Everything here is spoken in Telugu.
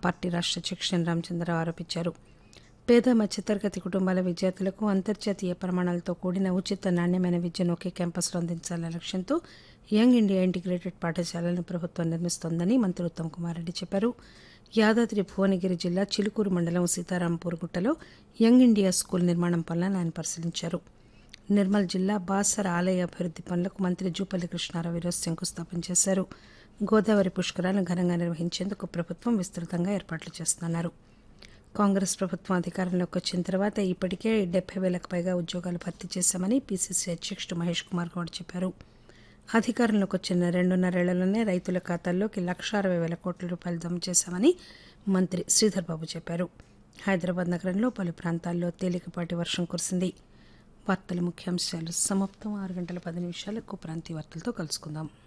పార్టీ రాష్ట్ర అధ్యక్షుడు రామచంద్రరావు ఆరోపించారు పేద మధ్యతరగతి కుటుంబాల విద్యార్థులకు అంతర్జాతీయ ప్రమాణాలతో కూడిన ఉచిత నాణ్యమైన విద్యను ఒకే క్యాంపస్లో అందించాలనే లక్ష్యంతో యంగ్ ఇండియా ఇంటిగ్రేటెడ్ పాఠశాలను ప్రభుత్వం నిర్మిస్తోందని మంత్రి ఉత్తమ్ కుమార్ రెడ్డి చెప్పారు యాదాద్రి భువనగిరి జిల్లా చిలుకూరు మండలం సీతారాంపూర్ గుట్టలో యంగ్ ఇండియా స్కూల్ నిర్మాణం పనులను ఆయన పరిశీలించారు నిర్మల్ జిల్లా బాసర ఆలయ అభివృద్ది పనులకు మంత్రి జూపల్లి కృష్ణారావు ఈరోజు శంకుస్థాపన చేశారు గోదావరి పుష్కరాలను ఘనంగా నిర్వహించేందుకు ప్రభుత్వం విస్తృతంగా ఏర్పాట్లు చేస్తున్నారు కాంగ్రెస్ ప్రభుత్వం అధికారంలోకి వచ్చిన తర్వాత ఇప్పటికే డెబ్బై వేలకు పైగా ఉద్యోగాలు భర్తీ చేశామని పీసీసీ అధ్యక్షుడు మహేష్ కుమార్ గౌడ్ చెప్పారు అధికారంలోకి వచ్చిన రెండున్నరేళ్లలోనే రైతుల ఖాతాల్లోకి లక్ష అరవై వేల కోట్ల రూపాయలు జమ చేశామని మంత్రి శ్రీధర్ బాబు చెప్పారు హైదరాబాద్ నగరంలో పలు ప్రాంతాల్లో తేలికపాటి వర్షం కురిసింది వార్తల ముఖ్యాంశాలు సమాప్తం ఆరు గంటల పది నిమిషాలకు ప్రాంతీయ వార్తలతో కలుసుకుందాం